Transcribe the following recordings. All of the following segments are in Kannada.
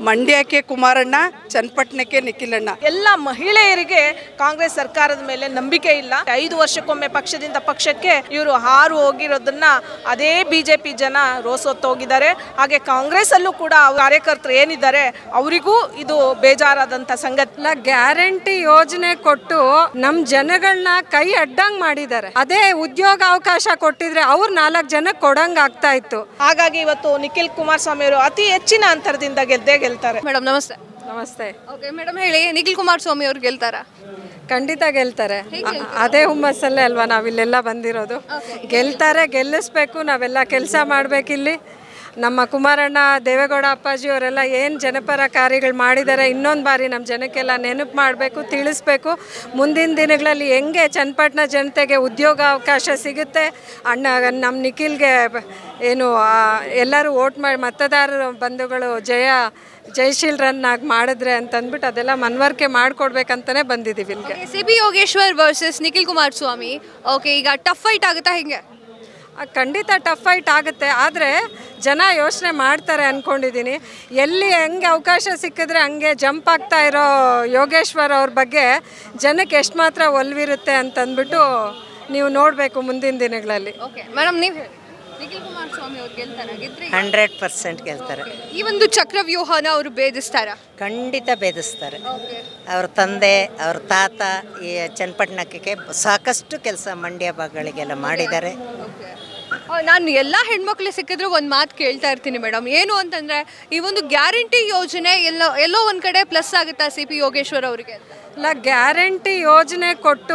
ಮಂಡ್ಯಕ್ಕೆ ಕುಮಾರಣ್ಣ ಚನ್ನಪಟ್ಟಣಕ್ಕೆ ನಿಖಿಲಣ್ಣ ಎಲ್ಲ ಮಹಿಳೆಯರಿಗೆ ಕಾಂಗ್ರೆಸ್ ಸರ್ಕಾರದ ಮೇಲೆ ನಂಬಿಕೆ ಇಲ್ಲ ಐದು ವರ್ಷಕ್ಕೊಮ್ಮೆ ಪಕ್ಷದಿಂದ ಪಕ್ಷಕ್ಕೆ ಇವರು ಹಾರು ಹೋಗಿರೋದನ್ನ ಅದೇ ಬಿಜೆಪಿ ಜನ ರೋಸೊತ್ತೋಗಿದ್ದಾರೆ ಹಾಗೆ ಕಾಂಗ್ರೆಸ್ ಅಲ್ಲೂ ಕೂಡ ಕಾರ್ಯಕರ್ತರು ಏನಿದ್ದಾರೆ ಅವರಿಗೂ ಇದು ಬೇಜಾರಾದಂತ ಸಂಗತಿ ಎಲ್ಲ ಗ್ಯಾರಂಟಿ ಯೋಜನೆ ಕೊಟ್ಟು ನಮ್ ಜನಗಳನ್ನ ಕೈ ಅಡ್ಡಂಗ್ ಮಾಡಿದ್ದಾರೆ ಅದೇ ಉದ್ಯೋಗ ಅವಕಾಶ ಕೊಟ್ಟಿದ್ರೆ ಅವ್ರು ನಾಲ್ಕು ಜನ ಕೊಡಂಗ್ ಆಗ್ತಾ ಇತ್ತು ಹಾಗಾಗಿ ಇವತ್ತು ನಿಖಿಲ್ ಕುಮಾರಸ್ವಾಮಿ ಅವರು ಅತಿ ಹೆಚ್ಚಿನ ಅಂತರದಿಂದ ಗೆದ್ದೇ ಗೆಲ್ತಾರೆ ಮೇಡಮ್ ನಮಸ್ತೆ ನಮಸ್ತೆ ಓಕೆ ಮೇಡಮ್ ಹೇಳಿ ನಿಖಿಲ್ ಕುಮಾರಸ್ವಾಮಿ ಅವ್ರು ಗೆಲ್ತಾರ ಖಂಡಿತ ಗೆಲ್ತಾರೆ ಅ- ಅದೇ ಹುಮ್ಮಸ್ಸಲ್ಲೇ ಅಲ್ವಾ ನಾವಿಲ್ಲೆಲ್ಲ ಬಂದಿರೋದು ಗೆಲ್ತಾರೆ ಗೆಲ್ಲಿಸ್ಬೇಕು ನಾವೆಲ್ಲ ಕೆಲಸ ಮಾಡ್ಬೇಕಿಲ್ಲಿ ನಮ್ಮ ಕುಮಾರಣ್ಣ ದೇವೇಗೌಡ ಅಪ್ಪಾಜಿ ಅವರೆಲ್ಲ ಏನು ಜನಪರ ಕಾರ್ಯಗಳು ಮಾಡಿದ್ದಾರೆ ಇನ್ನೊಂದು ಬಾರಿ ನಮ್ಮ ಜನಕ್ಕೆಲ್ಲ ನೆನಪು ಮಾಡಬೇಕು ತಿಳಿಸ್ಬೇಕು ಮುಂದಿನ ದಿನಗಳಲ್ಲಿ ಹೆಂಗೆ ಚನ್ನಪಟ್ಟಣ ಜನತೆಗೆ ಉದ್ಯೋಗ ಅವಕಾಶ ಸಿಗುತ್ತೆ ಅಣ್ಣ ನಮ್ಮ ನಿಖಿಲ್ಗೆ ಬ- ಏನು ಆ, ಎಲ್ಲರೂ ವೋಟ್ ಮಾಡಿ ಮತದಾರರು ಬಂಧುಗಳು ಜಯ ಜಯಶೀಲರನ್ನಾಗಿ ಮಾಡಿದ್ರೆ ಅಂತಂದ್ಬಿಟ್ಟು ಅದೆಲ್ಲ ಮನವರಿಕೆ ಮಾಡಿಕೊಡ್ಬೇಕಂತಲೇ ಬಂದಿದ್ದೀವಿ ಇಲ್ಲಿಗೆ C P Yogeshwar versus Nikhil Kumaraswamy okay ಈಗ ಟಫ್ ಫೈಟ್ ಆಗುತ್ತಾ ಹೆಂಗೆ ಆ, ಖಂಡಿತ ಟಫ್ ಫೈಟ್ ಆಗುತ್ತೆ ಆದರೆ ಜನ ಯೋಚನೆ ಮಾಡ್ತಾರೆ ಅಂದ್ಕೊಂಡಿದ್ದೀನಿ ಎಲ್ಲಿ ಹೆಂಗೆ ಅವಕಾಶ ಸಿಕ್ಕಿದ್ರೆ ಹಂಗೆ ಜಂಪ್ ಆಗ್ತಾ ಇರೋ ಯೋಗೇಶ್ವರ್ ಅವ್ರ ಬಗ್ಗೆ ಜನಕ್ಕೆ ಎಷ್ಟು ಮಾತ್ರ ಒಲ್ವಿರುತ್ತೆ ಅಂತಂದ್ಬಿಟ್ಟು ನೀವು ನೋಡಬೇಕು ಮುಂದಿನ ದಿನಗಳಲ್ಲಿ ಓಕೆ ಮೇಡಮ್ ನೀವು ಹೇಳಿ ನಿಖಿಲ್ ಕುಮಾರಸ್ವಾಮಿ ಅವ್ರು ಗೆಲ್ತಾರ ಗೆದ್ರೆ ಹಂಡ್ರೆಡ್ ಪರ್ಸೆಂಟ್ ಗೆಲ್ತಾರೆ ಈ ಒಂದು ಚಕ್ರವ್ಯೂಹನ ಅವರು ಭೇದಿಸ್ತಾರ ಖಂಡಿತ ಭೇದಿಸ್ತಾರೆ ಅವ್ರ ತಂದೆ ಅವ್ರ ತಾತ ಈ ಚನ್ನಪಟ್ಟಣಕ್ಕೆ ಸಾಕಷ್ಟು ಕೆಲಸ ಮಂಡ್ಯ ಭಾಗಗಳಿಗೆಲ್ಲ ಮಾಡಿದ್ದಾರೆ ನಾನು ಎಲ್ಲ ಹೆಣ್ಮಕ್ಳು ಸಿಕ್ಕಿದ್ರು ಒಂದು ಮಾತು ಕೇಳ್ತಾ ಇರ್ತೀನಿ ಮೇಡಮ್ ಏನು ಅಂತಂದ್ರೆ ಈ ಒಂದು ಗ್ಯಾರಂಟಿ ಯೋಜನೆ ಎಲ್ಲೋ ಎಲ್ಲೋ ಒಂದು ಕಡೆ ಪ್ಲಸ್ ಆಗುತ್ತಾ ಸಿ ಪಿ ಯೋಗೇಶ್ವರ್ ಅವರಿಗೆ ಅಂತ ಇಲ್ಲ ಗ್ಯಾರಂಟಿ ಯೋಜನೆ ಕೊಟ್ಟು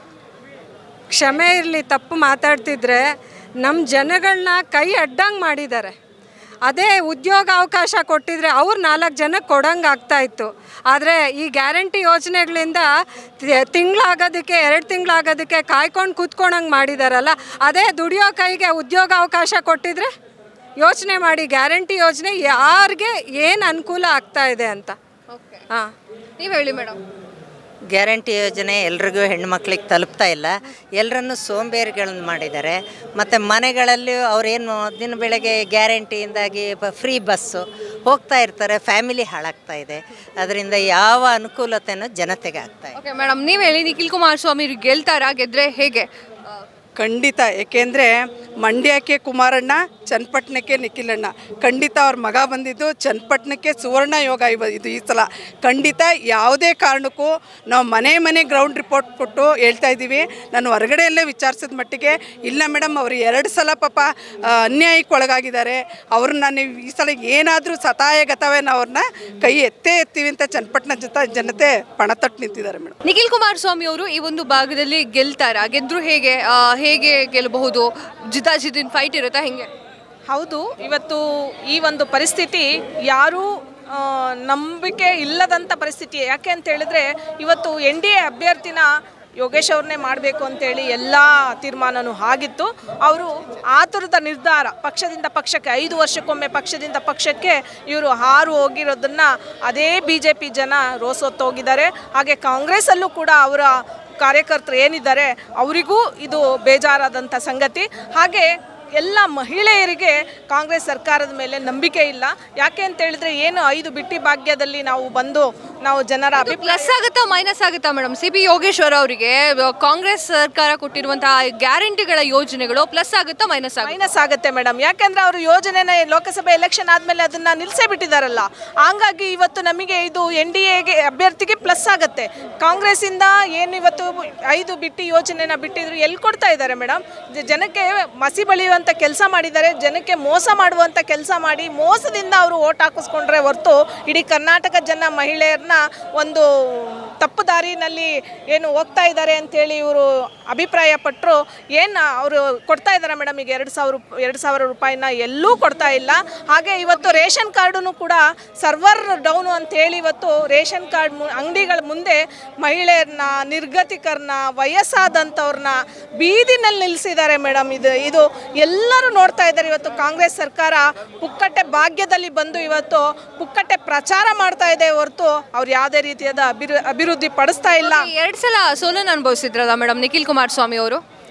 ಕ್ಷಮೆ ಇರಲಿ ತಪ್ಪು ಮಾತಾಡ್ತಿದ್ರೆ ನಮ್ಮ ಜನಗಳನ್ನ ಕೈ ಅಡ್ಡಂಗ್ ಮಾಡಿದ್ದಾರೆ ಅದೇ ಉದ್ಯೋಗ ಅವಕಾಶ ಕೊಟ್ಟಿದ್ರೆ ಅವ್ರು ನಾಲ್ಕು ಜನ ಕೊಡಂಗೆ ಆಗ್ತಾ ಇತ್ತು ಆದರೆ ಈ ಗ್ಯಾರಂಟಿ ಯೋಜನೆಗಳಿಂದ ತಿಂಗಳಾಗೋದಕ್ಕೆ ಎರಡು ತಿಂಗಳಾಗೋದಕ್ಕೆ ಕಾಯ್ಕೊಂಡು ಕೂತ್ಕೊಂಡಂಗೆ ಮಾಡಿದಾರಲ್ಲ ಅದೇ ದುಡಿಯೋ ಕೈಗೆ ಉದ್ಯೋಗ ಅವಕಾಶ ಕೊಟ್ಟಿದ್ರೆ ಯೋಚನೆ ಮಾಡಿ ಗ್ಯಾರಂಟಿ ಯೋಜನೆ ಯಾರಿಗೆ ಏನು ಅನುಕೂಲ ಆಗ್ತಾ ಇದೆ ಅಂತ ಓಕೆ ಹಾಂ ನೀವು ಹೇಳಿ ಮೇಡಮ್ ಗ್ಯಾರಂಟಿ ಯೋಜನೆ ಎಲ್ರಿಗೂ ಹೆಣ್ಮಕ್ಳಿಗೆ ತಲುಪ್ತಾ ಇಲ್ಲ ಎಲ್ಲರನ್ನು ಸೋಂಬೇರಿಗಳನ್ನ ಮಾಡಿದ್ದಾರೆ ಮತ್ತು ಮನೆಗಳಲ್ಲಿ ಅವರೇನು ದಿನ ಬೆಳಗ್ಗೆ ಗ್ಯಾರಂಟಿಯಿಂದಾಗಿ ಫ್ರೀ ಬಸ್ಸು ಹೋಗ್ತಾ ಇರ್ತಾರೆ ಫ್ಯಾಮಿಲಿ ಹಾಳಾಗ್ತಾ ಇದೆ ಅದರಿಂದ ಯಾವ ಅನುಕೂಲತೆನೂ ಜನತೆಗೆ ಆಗ್ತಾ ಇದೆ ಓಕೆ ಮೇಡಮ್ ನೀವು ಹೇಳಿ ನಿಖಿಲ್ ಕುಮಾರಸ್ವಾಮಿ ಅವ್ರಿಗೆ ಗೆಲ್ತಾರಾ ಗೆದ್ರೆ ಹೇಗೆ ಆ, ಖಂಡಿತ ಏಕೆಂದರೆ ಮಂಡ್ಯಕ್ಕೆ ಕುಮಾರಣ್ಣ ಚನ್ನಪಟ್ಟಣಕ್ಕೆ ನಿಖಿಲಣ್ಣ ಖಂಡಿತ ಅವ್ರ ಮಗ ಬಂದಿದ್ದು ಚನ್ನಪಟ್ಟಣಕ್ಕೆ ಸುವರ್ಣ ಯೋಗ ಇವ ಇದು ಈ ಸಲ ಖಂಡಿತ ಯಾವುದೇ ಕಾರಣಕ್ಕೂ ನಾವು ಮನೆ ಮನೆ ಗ್ರೌಂಡ್ ರಿಪೋರ್ಟ್ ಕೊಟ್ಟು ಹೇಳ್ತಾ ಇದ್ದೀವಿ ನಾನು ಹೊರಗಡೆಯಲ್ಲೇ ವಿಚಾರಿಸಿದ ಮಟ್ಟಿಗೆ ಇಲ್ಲ ಮೇಡಮ್ ಅವರು ಎರಡು ಸಲ ಪಾಪ ಆ, ಅನ್ಯಾಯಕ್ಕೆ ಒಳಗಾಗಿದ್ದಾರೆ ಅವ್ರನ್ನ ನೀವು ಈ ಸಲ ಏನಾದರೂ ಸತಾಯಗತವೇ ನಾವು ಅವ್ರನ್ನ ಕೈ ಎತ್ತೇ ಎತ್ತೀವಿ ಅಂತ ಚನ್ನಪಟ್ಟಣ ಜೊತೆ ಜನತೆ ಪಣ ತೊಟ್ಟು ನಿಂತಿದ್ದಾರೆ ಮೇಡಮ್ ನಿಖಿಲ್ ಕುಮಾರಸ್ವಾಮಿ ಅವರು ಈ ಒಂದು ಭಾಗದಲ್ಲಿ ಗೆಲ್ತಾರಾ ಗೆದ್ರು ಹೇಗೆ ಆ, ಹೇಗೆ ಗೆಲ್ಲಬಹುದು ಜಿತಾಜಿತಿನ ಫೈಟ್ ಇರುತ್ತಾ ಹೆಂಗೆ ಹೌದು ಇವತ್ತು ಈ ಒಂದು ಪರಿಸ್ಥಿತಿ ಯಾರೂ ಆ, ನಂಬಿಕೆ ಇಲ್ಲದಂಥ ಪರಿಸ್ಥಿತಿ ಯಾಕೆ ಅಂತ ಹೇಳಿದ್ರೆ ಇವತ್ತು ಎನ್ ಡಿ ಎ ಅಭ್ಯರ್ಥಿನ ಯೋಗೇಶ್ ಅವ್ರನ್ನೇ ಮಾಡಬೇಕು ಅಂತೇಳಿ ಎಲ್ಲ ತೀರ್ಮಾನನೂ ಆಗಿತ್ತು ಅವರು ಆತುರದ ನಿರ್ಧಾರ ಪಕ್ಷದಿಂದ ಪಕ್ಷಕ್ಕೆ ಐದು ವರ್ಷಕ್ಕೊಮ್ಮೆ ಪಕ್ಷದಿಂದ ಪಕ್ಷಕ್ಕೆ ಇವರು ಹಾರು ಹೋಗಿರೋದನ್ನ ಅದೇ ಬಿ ಜೆ ಪಿ ಜನ ರೋಸೊತ್ತೋಗಿದ್ದಾರೆ ಹಾಗೆ ಕಾಂಗ್ರೆಸ್ಸಲ್ಲೂ ಕೂಡ ಅವರ ಕಾರ್ಯಕರ್ತರು ಏನಿದ್ದಾರೆ ಅವರಿಗೂ ಇದು ಬೇಜಾರಾದಂಥ ಸಂಗತಿ ಹಾಗೆ ಎಲ್ಲ ಮಹಿಳೆಯರಿಗೆ ಕಾಂಗ್ರೆಸ್ ಸರ್ಕಾರದ ಮೇಲೆ ನಂಬಿಕೆ ಇಲ್ಲ ಯಾಕೆ ಅಂತ ಹೇಳಿದ್ರೆ ಏನು ಐದು ಬಿಟ್ಟಿ ಭಾಗ್ಯದಲ್ಲಿ ನಾವು ಬಂದು ನಾವು ಜನರ ಅಭಿ ಪ್ಲಸ್ ಆಗುತ್ತಾ ಮೈನಸ್ ಆಗುತ್ತಾ ಮೇಡಮ್ ಸಿ ಪಿ ಯೋಗೇಶ್ವರ್ ಅವರಿಗೆ ಕಾಂಗ್ರೆಸ್ ಸರ್ಕಾರ ಕೊಟ್ಟಿರುವಂತಹ ಗ್ಯಾರಂಟಿಗಳ ಯೋಜನೆಗಳು ಪ್ಲಸ್ ಆಗುತ್ತಾ ಮೈನಸ್ ಆಗುತ್ತಾ ಮೈನಸ್ ಆಗುತ್ತೆ ಮೇಡಮ್ ಯಾಕೆಂದ್ರೆ ಅವರು ಯೋಜನೆನ ಲೋಕಸಭೆ ಎಲೆಕ್ಷನ್ ಆದಮೇಲೆ ಅದನ್ನ ನಿಲ್ಲಿಸೇ ಬಿಟ್ಟಿದ್ದಾರಲ್ಲ ಹಂಗಾಗಿ ಇವತ್ತು ನಮಗೆ ಇದು ಎನ್ ಡಿ ಎಗೆ ಅಭ್ಯರ್ಥಿಗೆ ಪ್ಲಸ್ ಆಗುತ್ತೆ ಕಾಂಗ್ರೆಸ್ಸಿಂದ ಏನು ಇವತ್ತು ಐದು ಬಿಟ್ಟಿ ಯೋಜನೆನ ಬಿಟ್ಟಿದ್ರು ಎಲ್ಲಿ ಕೊಡ್ತಾ ಇದ್ದಾರೆ ಮೇಡಮ್ ಜನಕ್ಕೆ ಮಸಿ ಬಳಿಯುವಂಥ ಕೆಲಸ ಮಾಡಿದ್ದಾರೆ ಜನಕ್ಕೆ ಮೋಸ ಮಾಡುವಂಥ ಕೆಲಸ ಮಾಡಿ ಮೋಸದಿಂದ ಅವರು ಓಟ್ ಹಾಕಿಸ್ಕೊಂಡ್ರೆ ಹೊರತು ಇಡೀ ಕರ್ನಾಟಕ ಜನ ಮಹಿಳೆಯರನ್ನ ಒಂದು ತಪ್ಪು ದಾರಿನಲ್ಲಿ ಏನು ಹೋಗ್ತಾ ಇದ್ದಾರೆ ಅಂತೇಳಿ ಇವರು ಅಭಿಪ್ರಾಯ ಪಟ್ಟರು ಏನು ಅವರು ಕೊಡ್ತಾ ಇದ್ದಾರೆ ಮೇಡಮ್ ಈಗ ಎರಡು ಸಾವಿರ ಎರಡು ಸಾವಿರ ರೂಪಾಯಿನ ಎಲ್ಲೂ ಕೊಡ್ತಾ ಇಲ್ಲ ಹಾಗೆ ಇವತ್ತು ರೇಷನ್ ಕಾರ್ಡನ್ನು ಕೂಡ ಸರ್ವರ್ ಡೌನು ಅಂತೇಳಿ ಇವತ್ತು ರೇಷನ್ ಕಾರ್ಡ್ ಮು ಅಂಗಡಿಗಳ ಮುಂದೆ ಮಹಿಳೆಯರನ್ನ ನಿರ್ಗತಿಕರನ್ನ ವಯಸ್ಸಾದಂಥವ್ರನ್ನ ಬೀದಿನಲ್ಲಿ ನಿಲ್ಲಿಸಿದ್ದಾರೆ ಮೇಡಮ್ ಇದು ಇದು ಎಲ್ಲರೂ ನೋಡ್ತಾ ಇದ್ದಾರೆ ಇವತ್ತು ಕಾಂಗ್ರೆಸ್ ಸರ್ಕಾರ ಪುಕ್ಕಟ್ಟೆ ಭಾಗ್ಯದಲ್ಲಿ ಬಂದು ಇವತ್ತು ಪುಕ್ಕಟ್ಟೆ ಪ್ರಚಾರ ಮಾಡ್ತಾ ಇದೆ ಹೊರತು ಅವ್ರು ಯಾವುದೇ ರೀತಿಯಾದ ಅಭಿವೃ ಅಭಿವೃದ್ಧಿ ಪಡಿಸ್ತಾ ಇಲ್ಲ ಎರಡ್ ಸಲ ಸೋಲನ್ನು ಅನುಭವಿಸಿದ್ರಲ್ಲ ಮೇಡಮ್ ನಿಖಿಲ್ ಕುಮಾರಸ್ವಾಮಿ ಅವರು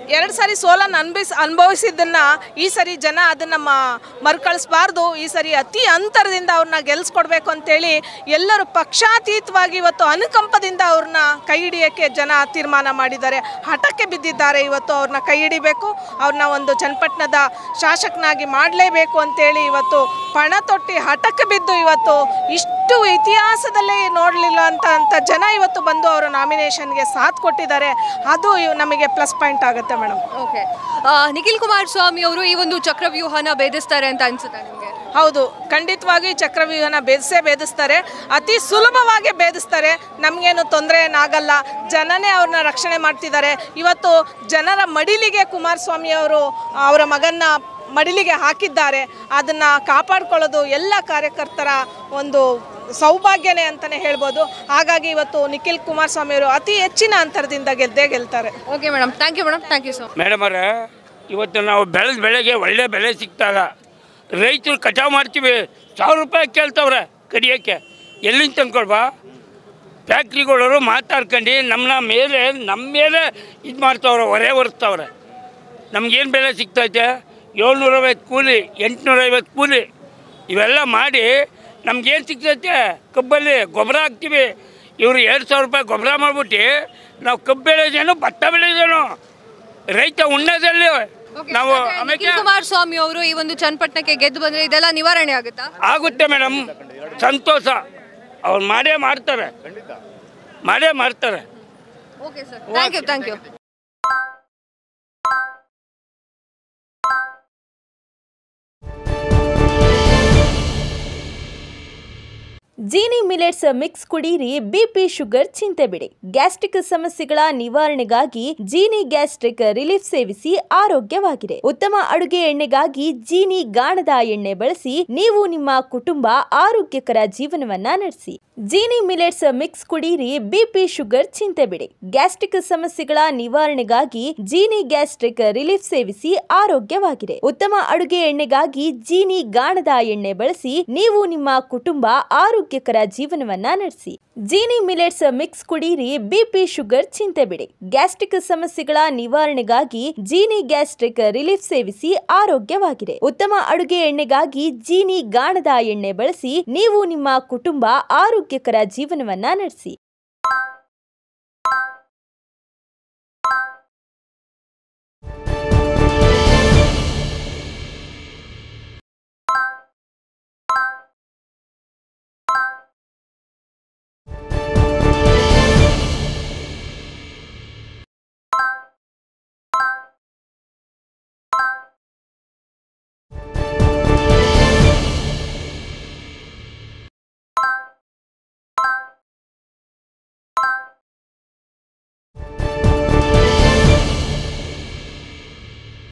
ಎರಡು ಸಾರಿ ಸೋಲನ್ನು ಅನ್ಭವಿಸ್ ಅನುಭವಿಸಿದ್ದನ್ನು ಈ ಸರಿ ಜನ ಅದನ್ನು ಮ ಮರುಕಳಿಸ್ಬಾರ್ದು ಈ ಸರಿ ಅತಿ ಅಂತರದಿಂದ ಅವ್ರನ್ನ ಗೆಲ್ಲಿಸ್ಕೊಡ್ಬೇಕು ಅಂತೇಳಿ ಎಲ್ಲರೂ ಪಕ್ಷಾತೀತವಾಗಿ ಇವತ್ತು ಅನುಕಂಪದಿಂದ ಅವ್ರನ್ನ ಕೈ ಹಿಡಿಯೋಕ್ಕೆ ಜನ ತೀರ್ಮಾನ ಮಾಡಿದ್ದಾರೆ ಹಠಕ್ಕೆ ಬಿದ್ದಿದ್ದಾರೆ ಇವತ್ತು ಅವ್ರನ್ನ ಕೈ ಹಿಡಿಬೇಕು ಅವ್ರನ್ನ ಒಂದು ಚನ್ನಪಟ್ಟಣದ ಶಾಸಕನಾಗಿ ಮಾಡಲೇಬೇಕು ಅಂತೇಳಿ ಇವತ್ತು ಪಣ ತೊಟ್ಟಿ ಹಠಕ್ಕೆ ಬಿದ್ದು ಇವತ್ತು ಇಷ್ಟು ಇತಿಹಾಸದಲ್ಲೇ ನೋಡಲಿಲ್ಲ ಅಂತ ಅಂತ ಜನ ಇವತ್ತು ಬಂದು ಅವರು ನಾಮಿನೇಷನ್ಗೆ ಸಾಥ್ ಕೊಟ್ಟಿದ್ದಾರೆ ಅದು ಇವ್- ನಮಗೆ ಪ್ಲಸ್ ಪಾಯಿಂಟ್ ಆಗುತ್ತೆ ಮೇಡಮ್ ಓಕೆ ನಿಖಿಲ್ ಕುಮಾರಸ್ವಾಮಿ ಅವರು ಈ ಒಂದು ಚಕ್ರವ್ಯೂಹನ ಭೇದಿಸ್ತಾರೆ ಅಂತ ಅನ್ಸುತ್ತಾ ನಿಮಗೆ ಹೌದು ಖಂಡಿತವಾಗಿ ಚಕ್ರವ್ಯೂಹನ ಭೇದಿಸೇ ಭೇದಿಸ್ತಾರೆ ಅತಿ ಸುಲಭವಾಗಿ ಭೇದಿಸ್ತಾರೆ ನಮಗೇನು ತೊಂದರೆ ಏನಾಗಲ್ಲ ಜನನೇ ಅವ್ರನ್ನ ರಕ್ಷಣೆ ಮಾಡ್ತಿದ್ದಾರೆ ಇವತ್ತು ಜನರ ಮಡಿಲಿಗೆ ಕುಮಾರಸ್ವಾಮಿ ಅವರು ಅವರ ಮಗನ್ನ ಮಡಿಲಿಗೆ ಹಾಕಿದ್ದಾರೆ ಅದನ್ನು ಕಾಪಾಡ್ಕೊಳ್ಳೋದು ಎಲ್ಲ ಕಾರ್ಯಕರ್ತರ ಒಂದು ಸೌಭಾಗ್ಯನೇ ಅಂತಲೇ ಹೇಳ್ಬೋದು ಹಾಗಾಗಿ ಇವತ್ತು ನಿಖಿಲ್ ಕುಮಾರಸ್ವಾಮಿ ಅವರು ಅತಿ ಹೆಚ್ಚಿನ ಅಂತರದಿಂದ ಗೆದ್ದೇ ಗೆಲ್ತಾರೆ okay madam thank you madam thank you so madam ಅವರೇ ಇವತ್ತು ನಾವು ಬೆಳೆದ ಬೆಳೆಗೆ ಒಳ್ಳೆ ಬೆಲೆ ಸಿಗ್ತಾಗ ರೈತರು ಕಟಾವು ಮಾಡ್ತೀವಿ ಸಾವಿರ ರೂಪಾಯಿ ಕೇಳ್ತವ್ರೆ ಕಡಿಯೋಕ್ಕೆ ಎಲ್ಲಿಂದ ತಂದ್ಕೊಳ್ಬಾ ಫ್ಯಾಕ್ಟ್ರಿಗಳವರು ಮಾತಾಡ್ಕೊಂಡು ನಮ್ಮನ್ನ ಮೇಲೆ ನಮ್ಮ ಮೇಲೆ ಇದು ಮಾಡ್ತಾವ್ರೆ ಹೊರೆ ಹೊರಿಸ್ತವ್ರೆ ನಮ್ಗೇನು ಬೆಲೆ ಸಿಗ್ತೈತೆ ಏಳ್ನೂರೈವತ್ತು ಕೂಲಿ ಎಂಟುನೂರೈವತ್ತು ಕೂಲಿ ಇವೆಲ್ಲ ಮಾಡಿ ನಮ್ಗೇನು ಸಿಗ್ತೈತೆ ಕಬ್ಬಲ್ಲಿ ಗೊಬ್ಬರ ಹಾಕ್ತೀವಿ ಇವರು ಎರಡು ಸಾವಿರ ರೂಪಾಯಿ ಗೊಬ್ಬರ ಮಾಡ್ಬಿಟ್ಟು ನಾವು ಕಬ್ಬು ಬೆಳೆದೇನು ಭತ್ತ ಬೆಳೆದೇನು ರೈತ ಉಣ್ಣೋದಲ್ಲಿ ನಾವು ಆಮೇಲೆ ನಿಖಿಲ್ ಕುಮಾರಸ್ವಾಮಿ ಅವರು ಈ ಒಂದು ಚನ್ನಪಟ್ಟಣಕ್ಕೆ ಗೆದ್ದು ಬಂದ್ರೆ ಇದೆಲ್ಲ ನಿವಾರಣೆ ಆಗುತ್ತಾ ಆಗುತ್ತೆ ಮೇಡಮ್ ಸಂತೋಷ ಅವ್ರು ಮಾಡೇ ಮಾಡ್ತಾರೆ ಮಾಡೇ ಮಾಡ್ತಾರೆ okay sir thank you thank you Genie millets mix ಕುಡೀರಿ ಬಿಪಿ ಶುಗರ್ ಚಿಂತೆ ಬಿಡಿ ಗ್ಯಾಸ್ಟ್ರಿಕ್ ಸಮಸ್ಯೆಗಳ ನಿವಾರಣೆಗಾಗಿ ಜೀನಿ ಗ್ಯಾಸ್ಟ್ರಿಕ್ ರಿಲೀಫ್ ಸೇವಿಸಿ ಆರೋಗ್ಯವಾಗಿರಿ ಉತ್ತಮ ಅಡುಗೆ ಎಣ್ಣೆಗಾಗಿ ಜೀನಿ ಗಾಣದ ಎಣ್ಣೆ ಬಳಸಿ ನೀವು ನಿಮ್ಮ ಕುಟುಂಬ ಆರೋಗ್ಯಕರ ಜೀವನವನ್ನ ನಡೆಸಿ ಜೀನಿ ಮಿಲೆಟ್ಸ್ ಮಿಕ್ಸ್ ಕುಡೀರಿ ಬಿಪಿ ಶುಗರ್ ಚಿಂತೆ ಬಿಡಿ ಗ್ಯಾಸ್ಟ್ರಿಕ್ ಸಮಸ್ಯೆಗಳ ನಿವಾರಣೆಗಾಗಿ ಜೀನಿ ಗ್ಯಾಸ್ಟ್ರಿಕ್ ರಿಲೀಫ್ ಸೇವಿಸಿ ಆರೋಗ್ಯವಾಗಿರಿ ಉತ್ತಮ ಅಡುಗೆ ಎಣ್ಣೆಗಾಗಿ ಜೀನಿ ಗಾಣದ ಎಣ್ಣೆ ಬಳಸಿ ನೀವು ನಿಮ್ಮ ಕುಟುಂಬ ಆರೋಗ್ಯಕರ ಜೀವನವನ್ನ ನಡೆಸಿ ಜೀನಿ ಮಿಲೆಟ್ಸ್ ಮಿಕ್ಸ್ ಕುಡೀರಿ ಬಿಪಿ ಶುಗರ್ ಚಿಂತೆ ಬಿಡಿ ಗ್ಯಾಸ್ಟ್ರಿಕ್ ಸಮಸ್ಯೆಗಳ ನಿವಾರಣೆಗಾಗಿ ಜೀನಿ ಗ್ಯಾಸ್ಟ್ರಿಕ್ ರಿಲೀಫ್ ಸೇವಿಸಿ ಆರೋಗ್ಯವಾಗಿರಿ ಉತ್ತಮ ಅಡುಗೆ ಎಣ್ಣೆಗಾಗಿ ಜೀನಿ ಗಾಣದ ಎಣ್ಣೆ ಬಳಸಿ ನೀವು ನಿಮ್ಮ ಕುಟುಂಬ ಆರೋಗ್ಯಕರ ಜೀವನವನ್ನ ನಡೆಸಿ